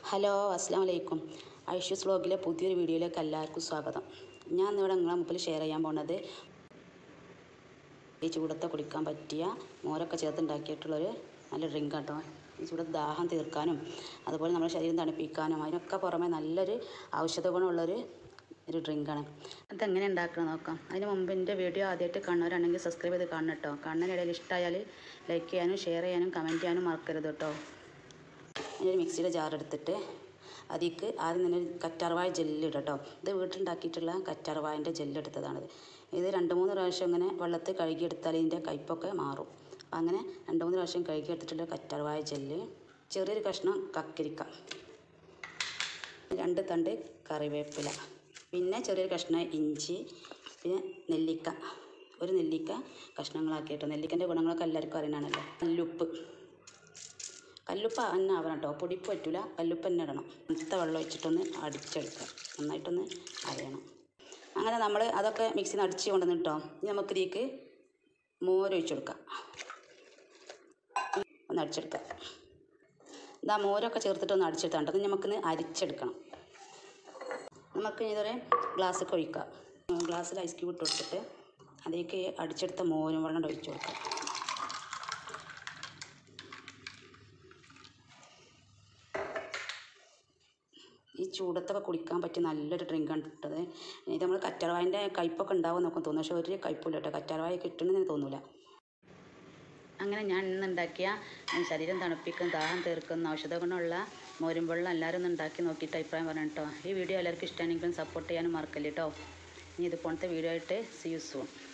hello അസ്സാം വലൈക്കും ഐഷ്യൂസ് വ്ലോഗിലെ പുതിയൊരു വീഡിയോയിലേക്ക് എല്ലാവർക്കും സ്വാഗതം ഞാൻ ഇന്നിവിടെ നിങ്ങളെ മുമ്പിൽ ഷെയർ ചെയ്യാൻ പോകുന്നത് ഈ ചൂടത്തെ കുടിക്കാൻ പറ്റിയ മോരൊക്കെ ചേർത്തുണ്ടാക്കിയിട്ടുള്ളൊരു നല്ല ഡ്രിങ്ക് കേട്ടോ ഈ ചൂടത്ത് ദാഹം തീർക്കാനും അതുപോലെ നമ്മുടെ ശരീരം തണുപ്പിക്കാനും അതിനൊക്കെ പുറമെ നല്ലൊരു ഔഷധ ഗുണമുള്ളൊരു ഒരു ഡ്രിങ്കാണ് അതെങ്ങനെ ഉണ്ടാക്കണം നോക്കാം അതിന് മുമ്പ് എൻ്റെ വീഡിയോ ആദ്യമായിട്ട് കാണുന്നവരാണെങ്കിൽ സബ്സ്ക്രൈബ് ചെയ്ത് കാണണം കേട്ടോ കാണുന്നതിനിടയിൽ ഇഷ്ടമായാൽ ലൈക്ക് ചെയ്യാനും ഷെയർ ചെയ്യാനും കമൻറ്റ് ചെയ്യാനും മറക്കരുത് കേട്ടോ ഒരു മിക്സിയുടെ ജാർ എടുത്തിട്ട് അതിലേക്ക് ആദ്യം തന്നെ ഒരു കറ്റാർവാഴ ജെല്ലിടും കേട്ടോ ഇത് വീട്ടിലുണ്ടാക്കിയിട്ടുള്ള കറ്റാർവാഴൻ്റെ ജെല്ലെടുത്തതാണിത് ഇത് രണ്ട് മൂന്ന് പ്രാവശ്യം ഇങ്ങനെ വെള്ളത്തിൽ കഴുകിയെടുത്താൽ ഇതിൻ്റെ കയ്പൊക്കെ മാറും അപ്പം അങ്ങനെ രണ്ട് മൂന്ന് പ്രാവശ്യം കഴുകിയെടുത്തിട്ടുള്ള കറ്റാർവാഴ ജെല്ല് ചെറിയൊരു കഷ്ണം കക്കരിക്ക രണ്ട് തണ്ട് കറിവേപ്പില പിന്നെ ചെറിയൊരു കഷ്ണം ഇഞ്ചി പിന്നെ നെല്ലിക്ക ഒരു നെല്ലിക്ക കഷ്ണങ്ങളാക്കിയിട്ട് നെല്ലിക്കൻ്റെ ഗുണങ്ങളൊക്കെ എല്ലാവർക്കും അറിയണമല്ലോ കല്ലുപ്പ് കല്ലുപ്പ് തന്നെ ആവണം കേട്ടോ പൊടിപ്പ് പറ്റില്ല കല്ലുപ്പ് തന്നെ ഇടണം തണുത്ത വെള്ളം ഒഴിച്ചിട്ടൊന്ന് അടിച്ചെടുക്കുക നന്നായിട്ടൊന്ന് അരയണം അങ്ങനെ നമ്മൾ അതൊക്കെ മിക്സിയിൽ നിന്ന് അടിച്ച് കൊണ്ടുവന്ന് കേട്ടോ ഇനി നമുക്ക് ഇതിലേക്ക് മോരൊഴിച്ച് കൊടുക്കാം ഒന്ന് അടിച്ചെടുക്കാം ഇതാ മോരൊക്കെ ചേർത്തിട്ട് ഒന്ന് അടിച്ചെടുത്താണ്ട് അത് നമുക്കിന്ന് അരിച്ചെടുക്കണം നമുക്ക് ഇതൊരു ഗ്ലാസ്സൊക്കെ ഒഴിക്കാം ഗ്ലാസ്സിൽ ഐസ് ക്യൂബ് ഇട്ട് കൊടുത്തിട്ട് അതിലേക്ക് അടിച്ചെടുത്ത മോരും വെള്ളം ഒഴിച്ച് കൊടുക്കാം ഈ ചൂടത്തൊക്കെ കുടിക്കാൻ പറ്റിയ നല്ലൊരു ഡ്രിങ്കാണ് ഇട്ടത് ഇത് നമ്മൾ കറ്റാർവായൻ്റെ കയ്പൊക്കെ ഉണ്ടാവും എന്നൊക്കെ തോന്നും പക്ഷേ ഒരു കയ്പില്ല കേട്ടോ കറ്റാർവായ കിട്ടണമെന്ന് തോന്നില്ല അങ്ങനെ ഞാൻ ഇന്ന് ഉണ്ടാക്കിയ ശരീരം തണുപ്പിക്കും ദാഹം തീർക്കുന്ന ഔഷധ ഗുണമുള്ള മോരും വെള്ളം എല്ലാവരും ഒന്ന് ഉണ്ടാക്കി നോക്കിയിട്ട് അഭിപ്രായം പറയണം കേട്ടോ ഈ വീഡിയോ എല്ലാവർക്കും ഇഷ്ടമാണെങ്കിലും സപ്പോർട്ട് ചെയ്യാനും മറക്കല്ലേ കേട്ടോ ഇനി ഇതുപോലത്തെ വീഡിയോ ആയിട്ട് സി യു സൂൺ